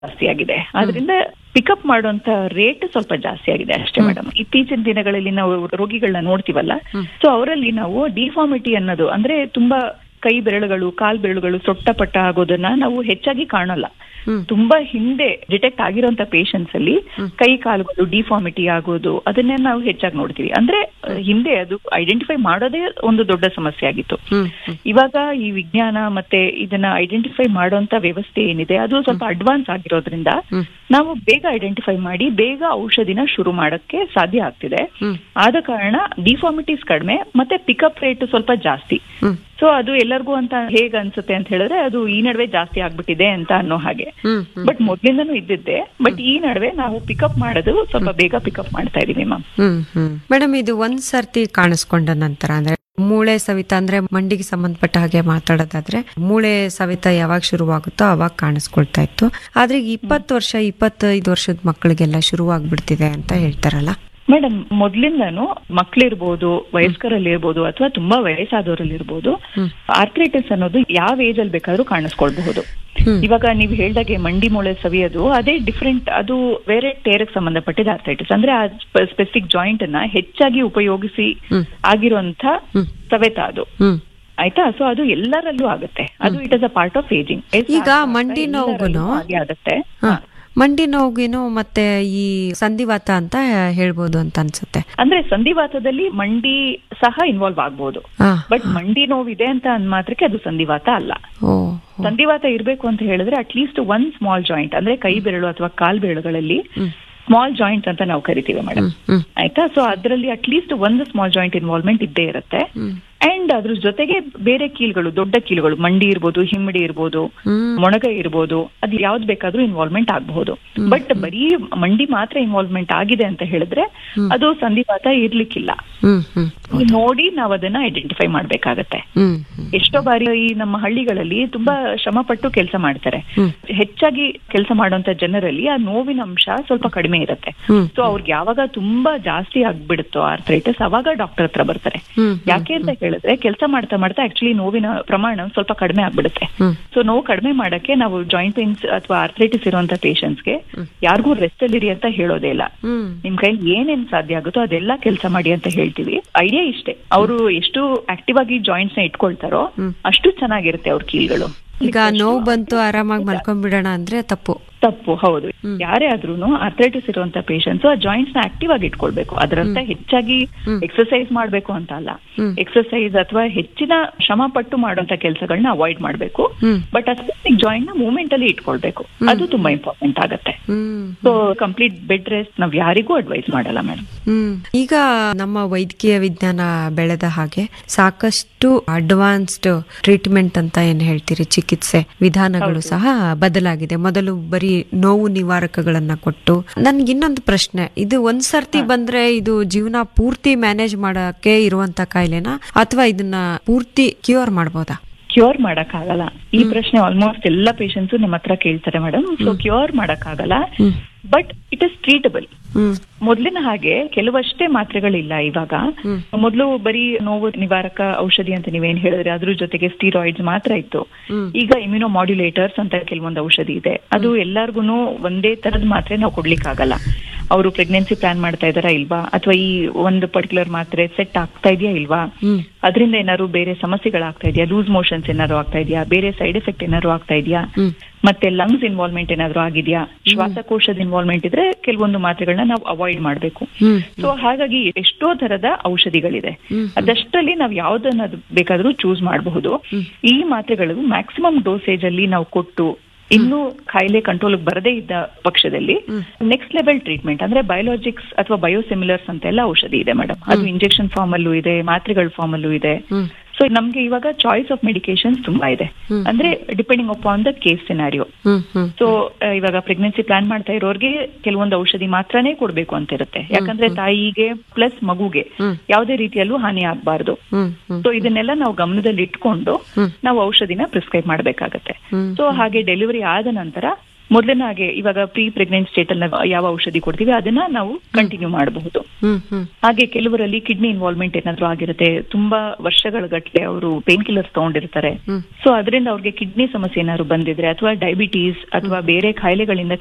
ಜಾಸ್ತಿ ಆಗಿದೆ ಅದರಿಂದ ಪಿಕಪ್ ಮಾಡುವಂತ ರೇಟ್ ಸ್ವಲ್ಪ ಜಾಸ್ತಿ ಆಗಿದೆ ಅಷ್ಟೇ ಮೇಡಮ್ ಇತ್ತೀಚಿನ ದಿನಗಳಲ್ಲಿ ನಾವು ರೋಗಿಗಳನ್ನ ನೋಡ್ತೀವಲ್ಲ ಸೊ ಅವರಲ್ಲಿ ನಾವು ಡಿಫಾರ್ಮಿಟಿ ಅನ್ನೋದು ಅಂದ್ರೆ ತುಂಬಾ ಕೈ ಬೆರಳುಗಳು ಕಾಲ್ ಬೆರಳುಗಳು ಸೊಟ್ಟಪಟ್ಟ ಆಗೋದನ್ನ ನಾವು ಹೆಚ್ಚಾಗಿ ಕಾಣಲ್ಲ ತುಂಬಾ ಹಿಂದೆ ಡಿಟೆಕ್ಟ್ ಆಗಿರೋಂತ ಪೇಷಂಟ್ಸ್ ಅಲ್ಲಿ ಕೈ ಕಾಲುಗಳು ಡಿಫಾರ್ಮಿಟಿ ಆಗೋದು ಅದನ್ನೇ ನಾವು ಹೆಚ್ಚಾಗಿ ನೋಡ್ತೀವಿ ಅಂದ್ರೆ ಅಹ್, ಹಿಂದೆ ಅದು ಐಡೆಂಟಿಫೈ ಮಾಡೋದೇ ಒಂದು ದೊಡ್ಡ ಸಮಸ್ಯೆ ಆಗಿತ್ತು ಇವಾಗ ಈ ವಿಜ್ಞಾನ ಮತ್ತೆ ಇದನ್ನ ಐಡೆಂಟಿಫೈ ಮಾಡುವಂತ ವ್ಯವಸ್ಥೆ ಏನಿದೆ ಅದು ಸ್ವಲ್ಪ ಅಡ್ವಾನ್ಸ್ ಆಗಿರೋದ್ರಿಂದ ನಾವು ಬೇಗ ಐಡೆಂಟಿಫೈ ಮಾಡಿ ಬೇಗ ಔಷಧಿನ ಶುರು ಮಾಡಕ್ಕೆ ಸಾಧ್ಯ ಆಗ್ತಿದೆ ಆದ ಕಾರಣ ಡಿಫಾರ್ಮಿಟೀಸ್ ಕಡಿಮೆ ಮತ್ತೆ ಪಿಕಪ್ ರೇಟ್ ಸ್ವಲ್ಪ ಜಾಸ್ತಿ ಸೊ ಅದು ಎಲ್ಲರಿಗೂ ಅಂತ ಹೇಗ್ ಅನ್ಸುತ್ತೆ ಅಂತ ಹೇಳಿದ್ರೆ ಅದು ಈ ನಡುವೆ ಜಾಸ್ತಿ ಆಗ್ಬಿಟ್ಟಿದೆ ಅಂತ ಅನ್ನೋ ಹಾಗೆ ಬಟ್ ಮೊದ್ಲಿಂದನೂ ಇದ್ದಿದ್ದೆ ಬಟ್ ಈ ನಡುವೆ ನಾವು ಪಿಕಪ್ ಮಾಡೋದು ಸ್ವಲ್ಪ ಬೇಗ ಪಿಕಪ್ ಮಾಡ್ತಾ ಇದೀವಿ ಮ್ಯಾಮ್ ಹ್ಮ್ ಹ್ಮ್ ಮೇಡಮ್ ಇದು ಒಂದ್ ಸರ್ತಿ ಕಾಣಿಸ್ಕೊಂಡ ನಂತರ ಅಂದ್ರೆ ಮೂಳೆ ಸವಿತ ಅಂದ್ರೆ ಮಂಡಿಗೆ ಸಂಬಂಧಪಟ್ಟ ಹಾಗೆ ಮಾತಾಡೋದಾದ್ರೆ ಮೂಳೆ ಸವಿತ ಯಾವಾಗ ಶುರುವಾಗುತ್ತೋ ಅವಾಗ ಕಾಣಿಸ್ಕೊಳ್ತಾ ಇತ್ತು ಆದ್ರೆ ಈಗ ಇಪ್ಪತ್ತು ವರ್ಷ ಇಪ್ಪತ್ತೈದು ವರ್ಷದ ಮಕ್ಕಳಿಗೆಲ್ಲ ಶುರುವಾಗ್ಬಿಡ್ತಿದೆ ಅಂತ ಹೇಳ್ತಾರಲ್ಲ ಮೇಡಮ್ ಮೊದ್ಲಿಂದಾನು ಮಕ್ಳಿರ್ಬೋದು ವಯಸ್ಕರಲ್ಲಿರ್ಬೋದು ಅಥವಾ ತುಂಬಾ ವಯಸ್ಸಾದವರಲ್ಲಿರ್ಬೋದು ಆರ್ಥ್ರೈಟಿಸ್ ಅನ್ನೋದು ಯಾವ ಏಜ್ ಅಲ್ಲಿ ಬೇಕಾದ್ರೂ ಕಾಣಿಸ್ಕೊಳ್ಬಹುದು ಇವಾಗ ನೀವು ಹೇಳ್ದಾಗೆ ಮಂಡಿ ಮೂಳೆ ಸವಿಯೋದು ಅದೇ ಡಿಫ್ರೆಂಟ್ ಅದು ಬೇರೆ ಟೇರಕ್ ಸಂಬಂಧಪಟ್ಟಿದ ಆರ್ಥ್ರೈಟಿಸ್ ಅಂದ್ರೆ ಆ ಸ್ಪೆಸಿಫಿಕ್ ಜಾಯಿಂಟ್ ಅನ್ನ ಹೆಚ್ಚಾಗಿ ಉಪಯೋಗಿಸಿ ಆಗಿರುವಂತ ಸವೆತ ಅದು ಹ್ಮ್ ಆಯ್ತಾ ಸೊ ಅದು ಎಲ್ಲರಲ್ಲೂ ಆಗುತ್ತೆ ಅದು it is a part of ageing ಈಗ ಮಂಡಿ ನೋವುಗುನು ಹಾಗೆ ಆಗುತ್ತೆ ಹ, ಮಂಡಿ ನೋವಿಗೇನು ಮತ್ತೆ ಈ ಸಂಧಿವಾತ ಅಂತ ಹೇಳ್ಬೋದು ಅಂತ ಅನ್ಸುತ್ತೆ ಅಂದ್ರೆ ಸಂಧಿವಾತದಲ್ಲಿ ಮಂಡಿ ಸಹ ಇನ್ವಾಲ್ವ್ ಆಗ್ಬಹುದು ಹಾ ಬಟ್ ಮಂಡಿ ನೋವಿದೆ ಅಂತ ಅಂದ್ ಮಾತ್ರಕ್ಕೆ ಅದು ಸಂಧಿವಾತ ಅಲ್ಲ ಓ ಸಂಧಿವಾತ ಇರಬೇಕು ಅಂತ ಹೇಳಿದ್ರೆ ಅಟ್ಲೀಸ್ಟ್ ಒನ್ ಸ್ಮಾಲ್ ಜಾಯಿಂಟ್ ಅಂದ್ರೆ ಕೈ ಬೆರಳು ಅಥವಾ ಕಾಲ್ ಬೆರಳುಗಳಲ್ಲಿ ಸ್ಮಾಲ್ ಜಾಯಿಂಟ್ ಅಂತ ನಾವು ಕರಿತೀವಿ ಮೇಡಮ್ ಹ್ಮ್ ಆಯ್ತಾ ಸೊ ಅದರಲ್ಲಿ ಅಟ್ಲೀಸ್ಟ್ ಒಂದು ಸ್ಮಾಲ್ ಜಾಯಿಂಟ್ ಇನ್ವಾಲ್ವ್ಮೆಂಟ್ ಇದ್ದೇ ಇರುತ್ತೆ ಅಂಡ್ ಅದ್ರ ಜೊತೆಗೆ ಬೇರೆ ಕೀಲ್ಗಳು ದೊಡ್ಡ ಕೀಲುಗಳು ಮಂಡಿ ಇರ್ಬೋದು ಹಿಮ್ಮಡಿ ಇರ್ಬೋದು ಹ್ಮ್ ಮೊಣಗ ಇರ್ಬೋದು ಅದು ಯಾವ್ದು ಬೇಕಾದ್ರೂ ಇನ್ವಾಲ್ವ್ಮೆಂಟ್ ಆಗಬಹುದು ಬಟ್ ಬರೀ ಮಂಡಿ ಮಾತ್ರ ಇನ್ವಾಲ್ವ್ಮೆಂಟ್ ಆಗಿದೆ ಅಂತ ಹೇಳಿದ್ರೆ ಅದು ಸಂಧಿವಾತ ಇರ್ಲಿಕ್ಕಿಲ್ಲ ಹ್ಮ್ ಹ್ಮ್ ನೋಡಿ ನಾವು ಅದನ್ನ ಐಡೆಂಟಿಫೈ ಮಾಡ್ಬೇಕಾಗತ್ತೆ ಹ್ಮ್ ಹ್ಮ್ ಎಷ್ಟೋ ಬಾರಿ ಈ ನಮ್ಮ ಹಳ್ಳಿಗಳಲ್ಲಿ ತುಂಬಾ ಶ್ರಮ ಪಟ್ಟು ಕೆಲಸ ಮಾಡ್ತಾರೆ ಹ್ಮ್. ಹೆಚ್ಚಾಗಿ ಕೆಲಸ ಮಾಡುವಂತ ಜನರಲ್ಲಿ ಆ ನೋವಿನ ಅಂಶ ಸ್ವಲ್ಪ ಕಡಿಮೆ ಇರುತ್ತೆ ಹ್ಮ್. ಸೊ ಅವ್ರಿಗೆ ಯಾವಾಗ ತುಂಬಾ ಜಾಸ್ತಿ ಆಗ್ಬಿಡುತ್ತೋ ಆರ್ಥ್ರೈಟಿಸ್ ಅವಾಗ ಡಾಕ್ಟರ್ ಹತ್ರ ಬರ್ತಾರೆ ಹ್ಮ್. ಯಾಕೆ ಅಂತ ಹೇಳಿದ್ರೆ ಕೆಲಸ ಮಾಡ್ತಾ ಮಾಡ್ತಾ ಆಕ್ಚುಲಿ ನೋವಿನ ಪ್ರಮಾಣ ಸ್ವಲ್ಪ ಕಡಿಮೆ ಆಗ್ಬಿಡುತ್ತೆ ಹ್ಮ್. ಸೊ ನೋವು ಕಡಿಮೆ ಮಾಡಕ್ಕೆ ನಾವು ಜಾಯಿಂಟ್ ಪೇನ್ಸ್ ಅಥವಾ ಆರ್ಥ್ರೈಟಿಸ್ ಇರುವಂತ ಗೆ ಯಾರಿಗೂ ರೆಸ್ಟ್ ಅಲ್ಲಿ ಇರಿ ಅಂತ ಹೇಳೋದೇ ಇಲ್ಲ ಹ್ಮ್ ನಿಮ್ ಕೈಲಿ ಏನೇನ್ ಸಾಧ್ಯ ಆಗುತ್ತೋ ಅದೆಲ್ಲ ಕೆಲಸ ಮಾಡಿ ಅಂತ ಹೇಳ್ತೀವಿ ಐಡಿಯಾ ಇಷ್ಟೇ ಅವರು ಎಷ್ಟು ಆಕ್ಟಿವ್ ಆಗಿ ಜಾಯಿಂಟ್ಸ್ ನ ಇಟ್ಕೊಳ್ತಾರೋ ಅಷ್ಟು ಚೆನ್ನಾಗಿರುತ್ತೆ ಅವ್ರ ಕೀಲ್ಗಳು ಈಗ ನೋವು ಬಂತು ಆರಾಮಾಗಿ ಮಲ್ಕೊಂಡ್ಬಿಡೋಣ ಅಂದ್ರೆ ತಪ್ಪು ತಪ್ಪು ಹೌದು ಯಾರೇ ಆದ್ರೂ ಆರ್ಥ್ರೈಟಿಸ್ ಇರುವಂತ ಪೇಷಂಟ್ಸ್ ಆ ಜಾಯಿಂಟ್ಸ್ ನ ಆಕ್ಟಿವ್ ಆಗಿ ಇಟ್ಕೊಳ್ಬೇಕು ಅದರಂತ ಹೆಚ್ಚಾಗಿ ಎಕ್ಸರ್ಸೈಸ್ ಮಾಡ್ಬೇಕು ಅಂತ ಅಲ್ಲ ಎಕ್ಸರ್ಸೈಸ್ ಅಥವಾ ಹೆಚ್ಚಿನ ಶ್ರಮ ಪಟ್ಟು ಮಾಡುವಂತ ಕೆಲಸಗಳನ್ನ ಅವಾಯ್ಡ್ ಮಾಡ್ಬೇಕು ಹ್ಮ್. ಬಟ್ ಆ ಸ್ಪೆಸಿಫಿಕ್ ಜಾಯಿಂಟ್ ನ ಮೂವ್ಮೆಂಟ್ ಅಲ್ಲಿ ಇಟ್ಕೊಳ್ಬೇಕು ಅದು ತುಂಬಾ ಇಂಪಾರ್ಟೆಂಟ್ ಆಗುತ್ತೆ ಹ್ಮ್ ಸೊ ಕಂಪ್ಲೀಟ್ ಬೆಡ್ ರೆಸ್ಟ್ ನಾವ್ ಯಾರಿಗೂ ಅಡ್ವೈಸ್ ಮಾಡಲ್ಲ ಮೇಡಮ್ ಹ್ಮ್ ಈಗ ನಮ್ಮ ವೈದ್ಯಕೀಯ ವಿಜ್ಞಾನ ಬೆಳೆದ ಹಾಗೆ ಸಾಕಷ್ಟು ಅಡ್ವಾನ್ಸ್ಡ್ ಟ್ರೀಟ್ಮೆಂಟ್ ಅಂತ ಏನ್ ಹೇಳ್ತೀರಿ ಚಿಕಿತ್ಸೆ ವಿಧಾನಗಳು ಸಹ ಬದಲಾಗಿದೆ ಮೊದಲು ಬರೀ ನೋವು ನಿವಾರಕಗಳನ್ನ ಕೊಟ್ಟು ನನ್ಗೆ ಇನ್ನೊಂದು ಪ್ರಶ್ನೆ ಇದು ಒಂದ್ ಸರ್ತಿ ಬಂದ್ರೆ ಇದು ಜೀವನ ಪೂರ್ತಿ ಮ್ಯಾನೇಜ್ ಮಾಡಕ್ಕೆ ಇರುವಂತ ಕಾಯಿಲೆನಾ ಅಥವಾ ಇದನ್ನ ಪೂರ್ತಿ ಕ್ಯೂರ್ ಮಾಡ್ಬೋದಾ ಕ್ಯೂರ್ ಮಾಡಕ್ಕಾಗಲ್ಲ ಈ ಪ್ರಶ್ನೆ ಆಲ್ಮೋಸ್ಟ್ ಎಲ್ಲ ಪೇಷಂಟ್ಸ್ ನಮ್ಮ ಹತ್ರ ಕೇಳ್ತಾರೆ ಮೇಡಮ್ ಸೊ ಕ್ಯೂರ್ ಮಾಡಕ್ಕಾಗಲ್ಲ ಬಟ್ ಇಟ್ ಇಸ್ ಟ್ರೀಟಬಲ್ ಹ್ಮ್ ಮೊದ್ಲಿನ ಹಾಗೆ ಕೆಲವಷ್ಟೇ ಮಾತ್ರೆಗಳಿಲ್ಲ ಇವಾಗ ಮೊದಲು ಬರೀ ನೋವು ನಿವಾರಕ ಔಷಧಿ ಅಂತ ನೀವೇನ್ ಹೇಳಿದ್ರೆ ಅದ್ರ ಜೊತೆಗೆ ಸ್ಟೀರಾಯ್ಡ್ಸ್ ಮಾತ್ರ ಇತ್ತು ಈಗ ಇಮ್ಯುನೋ ಮಾಡ್ಯುಲೇಟರ್ಸ್ ಅಂತ ಕೆಲವೊಂದು ಔಷಧಿ ಇದೆ ಅದು ಎಲ್ಲಾರ್ಗು ಒಂದೇ ತರದ ಮಾತ್ರೆ ನಾವು ಕೊಡ್ಲಿಕ್ಕಾಗಲ್ಲ ಅವರು ಪ್ರೆಗ್ನೆನ್ಸಿ ಪ್ಲಾನ್ ಮಾಡ್ತಾ ಇದಾರಾ ಇಲ್ವಾ ಅಥವಾ ಈ ಒಂದು ಪರ್ಟಿಕ್ಯುಲರ್ ಮಾತ್ರೆ ಸೆಟ್ ಆಗ್ತಾ ಇದೆಯಾ ಇಲ್ವಾ ಅದರಿಂದ ಏನಾದ್ರು ಬೇರೆ ಸಮಸ್ಯೆಗಳಾಗ್ತಾ ಇದೆಯಾ ಲೂಸ್ ಮೋಷನ್ಸ್ ಏನಾದ್ರು ಆಗ್ತಾ ಇದೆಯಾ ಬೇರೆ ಸೈಡ್ ಎಫೆಕ್ಟ್ ಏನಾದ್ರು ಆಗ್ತಾ ಇದೆಯಾ ಮತ್ತೆ ಲಂಗ್ಸ್ ಇನ್ವಾಲ್ವ್ಮೆಂಟ್ ಏನಾದ್ರು ಆಗಿದೆಯಾ ಶ್ವಾಸಕೋಶದ ಇನ್ವಾಲ್ವ್ಮೆಂಟ್ ಇದ್ರೆ ಕೆಲವೊಂದು ಮಾತ್ರೆಗಳನ್ನ ನಾವು ಅವಾಯ್ಡ್ ಮಾಡಬೇಕು ಸೊ ಹಾಗಾಗಿ ಎಷ್ಟೋ ತರದ ಔಷಧಿಗಳಿದೆ ಅದಷ್ಟರಲ್ಲಿ ನಾವು ಯಾವ್ದನ್ನ ಬೇಕಾದ್ರೂ ಚೂಸ್ ಮಾಡಬಹುದು ಈ ಮಾತ್ರೆಗಳು ಮ್ಯಾಕ್ಸಿಮಮ್ ಡೋಸೇಜ್ ಅಲ್ಲಿ ನಾವು ಕೊಟ್ಟು ಇನ್ನೂ ಕಾಯಿಲೆ ಕಂಟ್ರೋಲ್ ಬರದೇ ಇದ್ದ ಪಕ್ಷದಲ್ಲಿ ನೆಕ್ಸ್ಟ್ ಲೆವೆಲ್ ಟ್ರೀಟ್ಮೆಂಟ್ ಅಂದ್ರೆ ಬಯೋಲಾಜಿಕ್ಸ್ ಅಥವಾ ಬಯೋಸಿಮಿಲರ್ಸ್ ಅಂತ ಎಲ್ಲ ಔಷಧಿ ಇದೆ ಮೇಡಮ್ ಅದು ಇಂಜೆಕ್ಷನ್ ಫಾರ್ಮ್ ಅಲ್ಲೂ ಇದೆ ಮಾತ್ರೆಗಳ ಫಾರ್ಮ್ ಅಲ್ಲೂ ಇದೆ ಸೊ ನಮ್ಗೆ ಇವಾಗ ಚಾಯ್ಸ್ ಆಫ್ ಮೆಡಿಕೇಶನ್ಸ್ ತುಂಬಾ ಇದೆ ಅಂದ್ರೆ depending upon the case scenario ಹ್ಮ್ ಹ್ಮ್ ಸೊ ಇವಾಗ ಪ್ರೆಗ್ನೆನ್ಸಿ ಪ್ಲಾನ್ ಮಾಡ್ತಾ ಇರೋರ್ಗೆ ಕೆಲವೊಂದು ಔಷಧಿ ಮಾತ್ರನೇ ಕೊಡ್ಬೇಕು ಅಂತ ಇರುತ್ತೆ ಯಾಕಂದ್ರೆ ತಾಯಿಗೆ ಪ್ಲಸ್ ಮಗುಗೆ ಯಾವುದೇ ರೀತಿಯಲ್ಲೂ ಹಾನಿ ಆಗ್ಬಾರ್ದು ಹ್ಮ್ ಹ್ಮ್ ಸೊ ಇದನ್ನೆಲ್ಲ ನಾವು ಗಮನದಲ್ಲಿ ಇಟ್ಕೊಂಡು ನಾವು ಔಷಧಿನ ಪ್ರಿಸ್ಕ್ರೈಬ್ ಮಾಡ್ಬೇಕಾಗತ್ತೆ ಸೊ ಹಾಗೆ ಡೆಲಿವರಿ ಆದ ನಂತರ ಮೊದಲಿನ ಹಾಗೆ ಇವಾಗ ಪ್ರೀ ಪ್ರೆಗ್ನೆಂಟ್ ಸ್ಟೇಟ್ ಅಲ್ಲಿ ನಾವು ಯಾವ ಔಷಧಿ ಕೊಡ್ತೀವಿ ಅದನ್ನ ನಾವು ಕಂಟಿನ್ಯೂ ಮಾಡಬಹುದು ಹ್ಮ್ ಹ್ಮ್ ಹಾಗೆ ಕೆಲವರಲ್ಲಿ ಕಿಡ್ನಿ ಇನ್ವಾಲ್ವ್ಮೆಂಟ್ ಏನಾದ್ರು ಆಗಿರುತ್ತೆ ತುಂಬಾ ವರ್ಷಗಳ ಗಟ್ಟಲೆ ಅವರು ಪೇನ್ ಕಿಲ್ಲರ್ಸ್ ತಗೊಂಡಿರ್ತಾರೆ ಹ್ಮ್. ಸೊ ಅದರಿಂದ ಅವ್ರಿಗೆ ಕಿಡ್ನಿ ಸಮಸ್ಯೆ ಏನಾದ್ರು ಬಂದಿದ್ರೆ ಅಥವಾ ಡಯಾಬಿಟೀಸ್ ಅಥವಾ ಬೇರೆ ಕಾಯಿಲೆಗಳಿಂದ